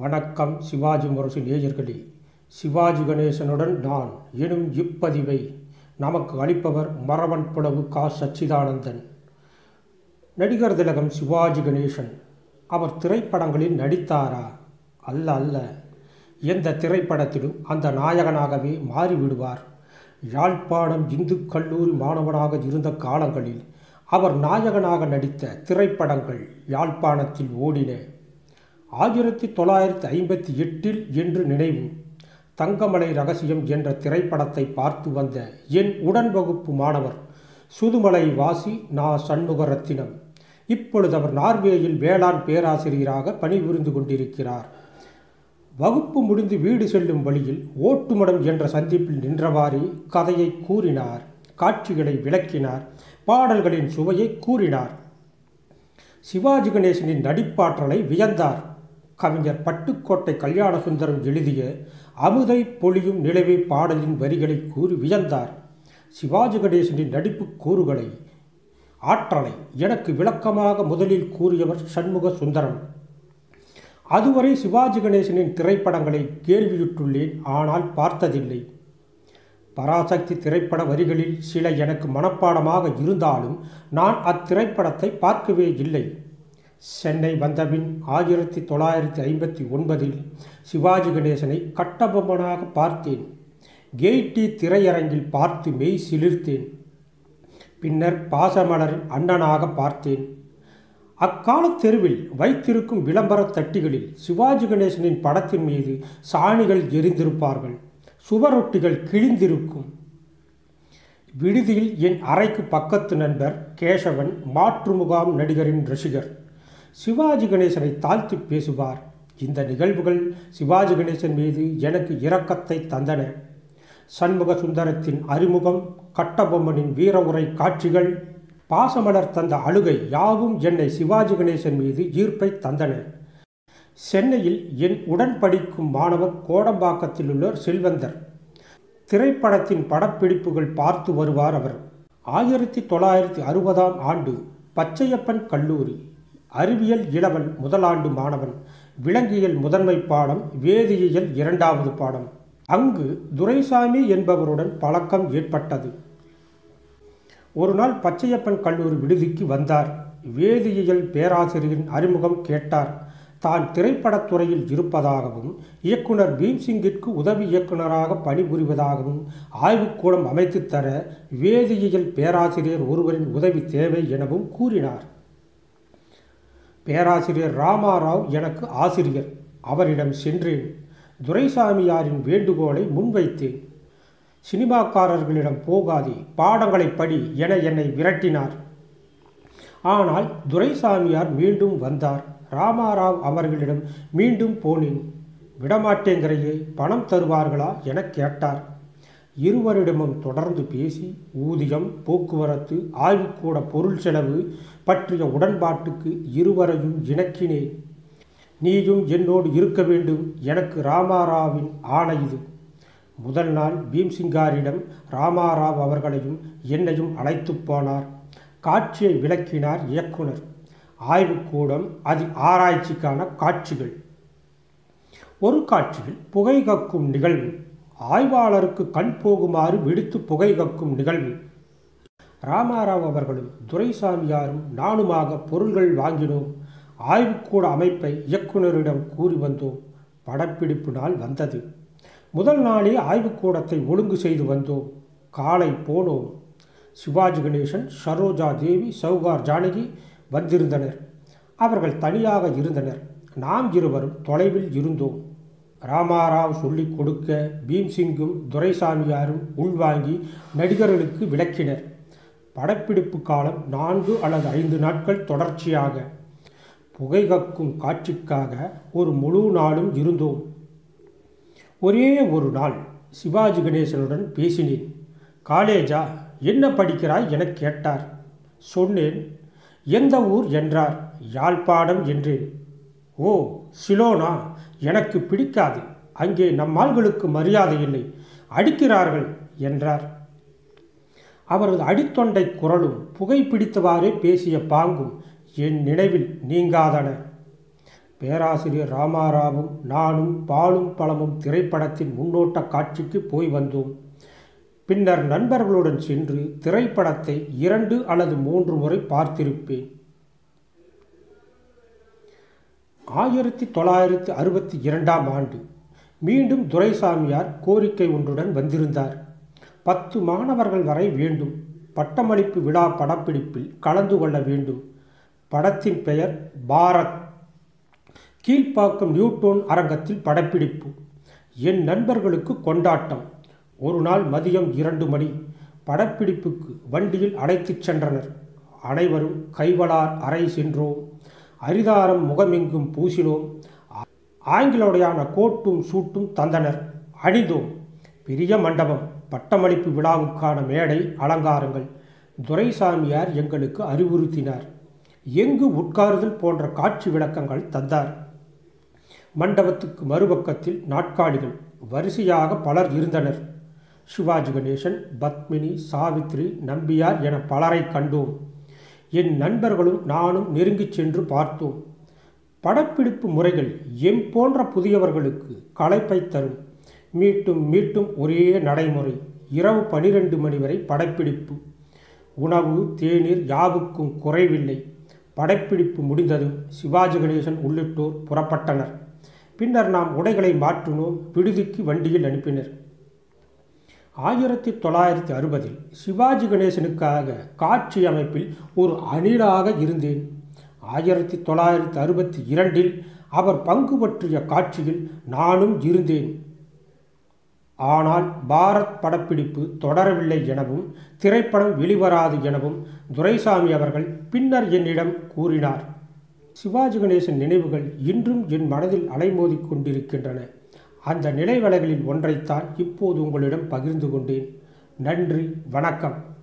வணக்கம் சிவாஜி முரசு நேயர்களே சிவாஜி கணேசனுடன் நான் எனும் இப்பதிவை நமக்கு அளிப்பவர் மரவன் புலவு கா சச்சிதானந்தன் நடிகர் திலகம் சிவாஜி கணேசன் அவர் திரைப்படங்களில் நடித்தாரா அல்ல அல்ல எந்த திரைப்படத்திலும் அந்த நாயகனாகவே மாறிவிடுவார் யாழ்ப்பாணம் இந்து கல்லூரி மாணவனாக இருந்த காலங்களில் அவர் நாயகனாக நடித்த திரைப்படங்கள் யாழ்ப்பாணத்தில் ஓடின ஆயிரத்தி தொள்ளாயிரத்தி ஐம்பத்தி எட்டில் என்று நினைவு தங்கமலை ரகசியம் என்ற திரைப்படத்தை பார்த்து வந்த என் உடன் வகுப்பு மாணவர் சுதுமலை வாசி நா சண்முகரத்தினம் இப்பொழுது அவர் நார்வேயில் வேளாண் பேராசிரியராக பணிபுரிந்து கொண்டிருக்கிறார் வகுப்பு முடிந்து வீடு செல்லும் வழியில் ஓட்டுமடம் என்ற சந்திப்பில் நின்றவாறே கதையை கூறினார் காட்சிகளை விளக்கினார் பாடல்களின் சுவையை கூறினார் சிவாஜி கணேசனின் நடிப்பாற்றலை வியந்தார் கவிஞர் பட்டுக்கோட்டை கல்யாண சுந்தரம் எழுதிய அமுதை பொழியும் நிலவே பாடலின் வரிகளை கூறி வியந்தார் சிவாஜி கணேசனின் நடிப்பு கூறுகளை ஆற்றலை எனக்கு விளக்கமாக முதலில் கூறியவர் சண்முக சுந்தரம் அதுவரை சிவாஜி கணேசனின் திரைப்படங்களை கேள்வியுற்றுள்ளேன் ஆனால் பார்த்ததில்லை பராசக்தி திரைப்பட வரிகளில் சில எனக்கு மனப்பாடமாக இருந்தாலும் நான் அத்திரைப்படத்தை பார்க்கவே இல்லை சென்னை வந்தபின் ஆயிரத்தி தொள்ளாயிரத்தி ஐம்பத்தி ஒன்பதில் சிவாஜி கணேசனை கட்டபொம்மனாக பார்த்தேன் கெய்டி திரையரங்கில் பார்த்து மெய் சிலிர்த்தேன் பின்னர் பாசமலரின் அண்ணனாக பார்த்தேன் அக்காலத் தெருவில் வைத்திருக்கும் விளம்பர தட்டிகளில் சிவாஜி கணேசனின் படத்தின் மீது சாணிகள் எரிந்திருப்பார்கள் சுவரொட்டிகள் கிழிந்திருக்கும் விடுதியில் என் அறைக்கு பக்கத்து நண்பர் கேசவன் மாற்று முகாம் நடிகரின் ரசிகர் சிவாஜி கணேசனை தாழ்த்தி பேசுவார் இந்த நிகழ்வுகள் சிவாஜி கணேசன் மீது எனக்கு இரக்கத்தை தந்தன சண்முக சுந்தரத்தின் அறிமுகம் கட்டபொம்மனின் வீர உரை காட்சிகள் பாசமலர் தந்த அழுகை யாவும் என்னை சிவாஜி கணேசன் மீது ஈர்ப்பை தந்தன சென்னையில் என் உடன் படிக்கும் மாணவர் கோடம்பாக்கத்தில் உள்ள செல்வந்தர் திரைப்படத்தின் படப்பிடிப்புகள் பார்த்து வருவார் அவர் ஆயிரத்தி தொள்ளாயிரத்தி அறுபதாம் ஆண்டு பச்சையப்பன் கல்லூரி அறிவியல் இளவல் முதலாண்டு மாணவன் விலங்கியல் முதன்மை பாடம் வேதியியல் இரண்டாவது பாடம் அங்கு துரைசாமி என்பவருடன் பழக்கம் ஏற்பட்டது ஒரு நாள் பச்சையப்பன் கல்லூரி விடுதிக்கு வந்தார் வேதியியல் பேராசிரியரின் அறிமுகம் கேட்டார் தான் திரைப்படத்துறையில் இருப்பதாகவும் இயக்குனர் பீம்சிங்கிற்கு உதவி இயக்குனராக பணிபுரிவதாகவும் ஆய்வுக்கூடம் அமைத்து தர வேதியியல் பேராசிரியர் ஒருவரின் உதவி தேவை எனவும் கூறினார் பேராசிரியர் ராமாராவ் எனக்கு ஆசிரியர் அவரிடம் சென்றேன் துரைசாமியாரின் வேண்டுகோளை முன்வைத்தேன் சினிமாக்காரர்களிடம் போகாதே பாடங்களை படி என என்னை விரட்டினார் ஆனால் துரைசாமியார் மீண்டும் வந்தார் ராமாராவ் அவர்களிடம் மீண்டும் போனேன் விடமாட்டேங்கிறையே பணம் தருவார்களா என கேட்டார் இருவரிடமும் தொடர்ந்து பேசி ஊதியம் போக்குவரத்து ஆய்வுக்கூட பொருள் செலவு பற்றிய உடன்பாட்டுக்கு இருவரையும் இணக்கினேன் நீயும் என்னோடு இருக்க வேண்டும் எனக்கு ராமாராவின் ஆணை இது முதல் நாள் பீம்சிங்காரிடம் ராமாராவ் அவர்களையும் என்னையும் அழைத்து போனார் காட்சியை விளக்கினார் இயக்குனர் ஆய்வுக்கூடம் அதில் ஆராய்ச்சிக்கான காட்சிகள் ஒரு காட்சியில் புகை கக்கும் நிகழ்வு ஆய்வாளருக்கு கண் போகுமாறு வெடித்து புகை கக்கும் நிகழ்வு ராமாராவ் அவர்களும் துரைசாமியாரும் நானுமாக பொருள்கள் வாங்கினோம் ஆய்வுக்கூட அமைப்பை இயக்குனரிடம் கூறி வந்தோம் படப்பிடிப்பு நாள் வந்தது முதல் நாளே ஆய்வுக்கூடத்தை ஒழுங்கு செய்து வந்தோம் காலை போனோம் சிவாஜி கணேசன் சரோஜா தேவி சௌகார் ஜானகி வந்திருந்தனர் அவர்கள் தனியாக இருந்தனர் நாம் இருவரும் தொலைவில் இருந்தோம் ராமாராவ் சொல்லிக் கொடுக்க பீம்சிங்கும் துரைசாமியாரும் உள்வாங்கி நடிகர்களுக்கு விளக்கினர் படப்பிடிப்பு காலம் நான்கு அல்லது ஐந்து நாட்கள் தொடர்ச்சியாக புகை கக்கும் காட்சிக்காக ஒரு முழு நாளும் இருந்தோம் ஒரே ஒரு நாள் சிவாஜி கணேசனுடன் பேசினேன் காலேஜா என்ன படிக்கிறாய் என கேட்டார் சொன்னேன் எந்த ஊர் என்றார் யாழ்ப்பாணம் என்றேன் ஓ சிலோனா எனக்கு பிடிக்காது அங்கே நம்மாள்களுக்கு மரியாதை இல்லை அடிக்கிறார்கள் என்றார் அவரது அடித்தொண்டை குரலும் புகைப்பிடித்தவாறே பேசிய பாங்கும் என் நினைவில் நீங்காதன பேராசிரியர் ராமாராவும் நானும் பாலும் பழமும் திரைப்படத்தின் முன்னோட்ட காட்சிக்கு போய் வந்தோம் பின்னர் நண்பர்களுடன் சென்று திரைப்படத்தை இரண்டு அல்லது மூன்று முறை பார்த்திருப்பேன் ஆயிரத்தி தொள்ளாயிரத்தி அறுபத்தி இரண்டாம் ஆண்டு மீண்டும் துரைசாமியார் கோரிக்கை ஒன்றுடன் வந்திருந்தார் பத்து மாணவர்கள் வரை வேண்டும் பட்டமளிப்பு விழா படப்பிடிப்பில் கலந்து கொள்ள வேண்டும் படத்தின் பெயர் பாரத் கீழ்ப்பாக்கம் நியூட்டோன் அரங்கத்தில் படப்பிடிப்பு என் நண்பர்களுக்கு கொண்டாட்டம் ஒரு நாள் மதியம் இரண்டு மணி படப்பிடிப்புக்கு வண்டியில் அழைத்துச் சென்றனர் அனைவரும் கைவளார் அறை சென்றோம் அரிதாரம் முகமெங்கும் பூசினோம் ஆங்கிலோடையான கோட்டும் சூட்டும் தந்தனர் அணிந்தோம் பெரிய மண்டபம் பட்டமளிப்பு விழாவுக்கான மேடை அலங்காரங்கள் துரைசாமியார் எங்களுக்கு அறிவுறுத்தினார் எங்கு உட்காருதல் போன்ற காட்சி விளக்கங்கள் தந்தார் மண்டபத்துக்கு மறுபக்கத்தில் நாட்காலிகள் வரிசையாக பலர் இருந்தனர் சிவாஜி கணேசன் பத்மினி சாவித்ரி நம்பியார் என பலரை கண்டோம் என் நண்பர்களும் நானும் நெருங்கிச் சென்று பார்த்தோம் படப்பிடிப்பு முறைகள் எம் போன்ற புதியவர்களுக்கு களைப்பை தரும் மீட்டும் மீட்டும் ஒரே நடைமுறை இரவு பனிரெண்டு மணி வரை படப்பிடிப்பு உணவு தேநீர் யாவுக்கும் குறைவில்லை படப்பிடிப்பு முடிந்ததும் சிவாஜி கணேசன் உள்ளிட்டோர் புறப்பட்டனர் பின்னர் நாம் உடைகளை மாற்றினோம் விடுதிக்கு வண்டியில் அனுப்பினர் ஆயிரத்தி தொள்ளாயிரத்தி அறுபதில் சிவாஜி கணேசனுக்காக காட்சி அமைப்பில் ஒரு அணிலாக இருந்தேன் ஆயிரத்தி தொள்ளாயிரத்தி அறுபத்தி இரண்டில் அவர் பங்கு பற்றிய காட்சியில் நானும் இருந்தேன் ஆனால் பாரத் படப்பிடிப்பு தொடரவில்லை எனவும் திரைப்படம் வெளிவராது எனவும் துரைசாமி அவர்கள் பின்னர் என்னிடம் கூறினார் சிவாஜி கணேசன் நினைவுகள் இன்றும் என் மனதில் அலைமோதிக் கொண்டிருக்கின்றன அந்த நினைவலைகளில் ஒன்றைத்தான் இப்போது உங்களிடம் பகிர்ந்து கொண்டேன் நன்றி வணக்கம்